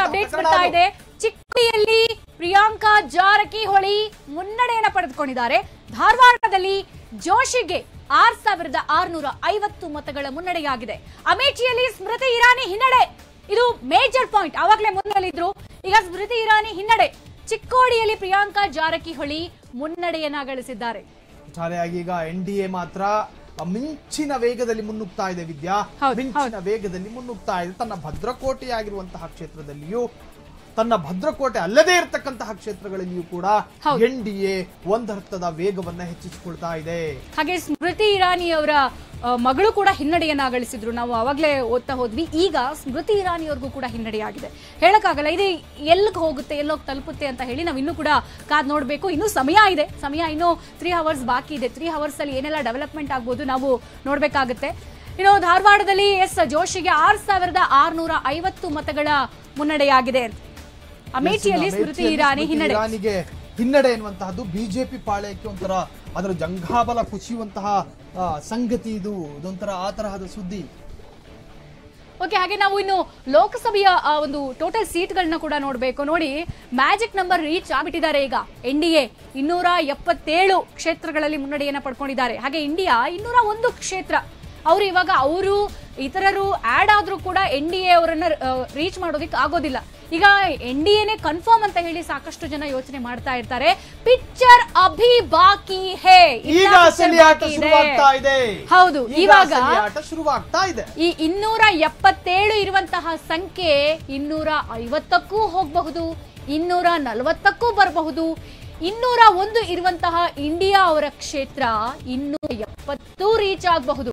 Updates ಬರ್ತಾ ಇದೆ ಚಿಕ್ಕೋಡಿಯಲ್ಲಿ ಪ್ರಿಯಾಂಕಾ ಜಾರಕಿಹೊಳಿ ಮುನ್ನಡೆಯನ್ನ ಪಡೆದುಕೊಂಡಿದ್ದಾರೆ ಧಾರವಾಡದಲ್ಲಿ ಜೋಶಿಗೆ ಆರ್ ಸಾವಿರದ ಆರುನೂರ ಐವತ್ತು ಮತಗಳ ಮುನ್ನಡೆಯಾಗಿದೆ ಅಮೇಠಿಯಲ್ಲಿ ಸ್ಮೃತಿ ಇರಾನಿ ಹಿನ್ನಡೆ ಇದು ಮೇಜರ್ ಪಾಯಿಂಟ್ ಆವಾಗಲೇ ಮುನ್ನಡೆಯಲ್ಲಿದ್ರು ಈಗ ಸ್ಮೃತಿ ಇರಾನಿ ಹಿನ್ನಡೆ ಚಿಕ್ಕೋಡಿಯಲ್ಲಿ ಪ್ರಿಯಾಂಕಾ ಜಾರಕಿಹೊಳಿ ಮುನ್ನಡೆಯನ್ನ ಗಳಿಸಿದ್ದಾರೆ ಒಟ್ಟಾರೆಯಾಗಿ ಈಗ ಎನ್ ಡಿ ಎ ಮಾತ್ರ ಮಿಂಚಿನ ವೇಗದಲ್ಲಿ ಮುನ್ನುಗ್ತಾ ಇದೆ ವಿದ್ಯಾ ಹೌದು, ಮಿಂಚಿನ ವೇಗದಲ್ಲಿ ಮುನ್ನುಗ್ತಾ ಇದೆ ತನ್ನ ಭದ್ರಕೋಟೆಯಾಗಿರುವಂತಹ ಕ್ಷೇತ್ರದಲ್ಲಿಯೂ ತನ್ನ ಭದ್ರಕೋಟೆ ಅಲ್ಲದೇ ಇರತಕ್ಕಂತಹ ಕ್ಷೇತ್ರಗಳಲ್ಲಿಯೂ ಕೂಡ ಹೌದು. ಎನ್ ಡಿ ಎ ಒಂದರ್ಥದ ವೇಗವನ್ನ ಹೆಚ್ಚಿಸಿಕೊಳ್ತಾ ಇದೆ ಹಾಗೆ ಸ್ಮೃತಿ ಇರಾನಿ ಅವರ ಆ, ಮಗಳು ಕೂಡ ಹಿನ್ನಡೆಯನ್ನ ಗಳಿಸಿದ್ರು ನಾವು ಅವಾಗಲೇ ಓದ್ತಾ ಹೋದ್ವಿ ಈಗ ಸ್ಮೃತಿ ಇರಾನಿ ಅವ್ರಿಗೂ ಕೂಡ ಹಿನ್ನಡೆಯಾಗಿದೆ ಹೇಳಕ್ಕಾಗಲ್ಲ ಇದು ಎಲ್ಲಿಗೆ ಹೋಗುತ್ತೆ ಎಲ್ಲೋಗಿ ತಲುಪುತ್ತೆ ಅಂತ ಹೇಳಿ ನಾವು ಇನ್ನೂ ಕೂಡ ಕಾದ್ ನೋಡಬೇಕು ಇನ್ನೂ ಸಮಯ ಇದೆ ಸಮಯ ಇನ್ನೂ ತ್ರೀ ಅವರ್ಸ್ ಬಾಕಿ ಇದೆ ತ್ರೀ ಅವರ್ಸ್ ಅಲ್ಲಿ ಏನೆಲ್ಲ ಡೆವಲಪ್ಮೆಂಟ್ ಆಗ್ಬೋದು ನಾವು ನೋಡ್ಬೇಕಾಗುತ್ತೆ ಇನ್ನು ಧಾರವಾಡದಲ್ಲಿ ಎಸ್ ಜೋಶಿಗೆ ಆರ್ ಸಾವಿರದ ಆರ್ನೂರ ಐವತ್ತು ಮತಗಳ ಮುನ್ನಡೆಯಾಗಿದೆ ಅಮೇಠಿಯಲ್ಲಿ ಎಸ್, ಸ್ಮೃತಿ ಅಮೇಠಿಯಲ್ಲಿ ಇರಾನಿ ಸ್ಮೃತಿ ಹಿನ್ನಡೆ ಇರಾನಿಗೆ ಹಿನ್ನಡೆ ಎನ್ನುವಂತಹದ್ದು ಬಿಜೆಪಿ ಪಾಳ್ಯಕ್ಕೆ ಒಂಥರ ಅದರ ಜಂಘಾಬಲ ಕುಸಿಯುವಂತಹ ಆ, ಸಂಗತಿ ಇದು ಇದೊಂಥರ ಆ ತರಹದ ಸುದ್ದಿ ಓಕೆ ಹಾಗೆ ನಾವು ಇನ್ನು ಲೋಕಸಭೆಯ ಆ, ಒಂದು ಟೋಟಲ್ ಸೀಟ್ಗಳನ್ನ ಕೂಡ ನೋಡಬೇಕು ನೋಡಿ ಮ್ಯಾಜಿಕ್ ನಂಬರ್ ರೀಚ್ ಆಗ್ಬಿಟ್ಟಿದ್ದಾರೆ ಈಗ ಎನ್ ಡಿ ಎ ಇನ್ನೂರ ಎಪ್ಪತ್ತೇಳು ಕ್ಷೇತ್ರಗಳಲ್ಲಿ ಮುನ್ನಡೆಯನ್ನ ಪಡ್ಕೊಂಡಿದ್ದಾರೆ ಹಾಗೆ ಇಂಡಿಯಾ ಇನ್ನೂರ ಒಂದು ಕ್ಷೇತ್ರ ಅವರು ಇವಾಗ ಅವರು ಇತರರು ಆಡ್ ಆದ್ರೂ ಕೂಡ ಎನ್ ಡಿ ಎ ಅವರನ್ನ ರೀಚ್ ಮಾಡೋದಿಕ್ ಆಗೋದಿಲ್ಲ ಈಗ ಎನ್ ಡಿ ಎನೇ ಕನ್ಫರ್ಮ್ ಅಂತ ಹೇಳಿ ಸಾಕಷ್ಟು ಜನ ಯೋಚನೆ ಮಾಡ್ತಾ ಇರ್ತಾರೆ ಪಿಕ್ಚರ್ ಅಭಿ ಬಾಕಿ ಹೇ ಇನ್ನ ಈಗ picture ಅಸಲಿ ಆಟ ಬಾಕಿ ಇದೆ. ಶುರುವಾಗ್ತಾ ಇದೆ ಹೌದು ಈಗ ಇವಾಗ ಅಸಲಿ ಆಟ ಶುರುವಾಗ್ತಾ ಇದೆ ಈ ಇನ್ನೂರ ಎಪ್ಪತ್ತೇಳು ಇರುವಂತಹ ಸಂಖ್ಯೆ ಇನ್ನೂರ ಐವತ್ತಕ್ಕೂ ಹೋಗಬಹುದು ಇನ್ನೂರ ನಲವತ್ತಕ್ಕೂ ಬರಬಹುದು ಇನ್ನೂರ ಒಂದು ಇರುವಂತಹ ಇಂಡಿಯಾ ಅವರ ಕ್ಷೇತ್ರ ಇನ್ನೂರ ಎಪ್ಪತ್ತು ರೀಚ್ ಆಗಬಹುದು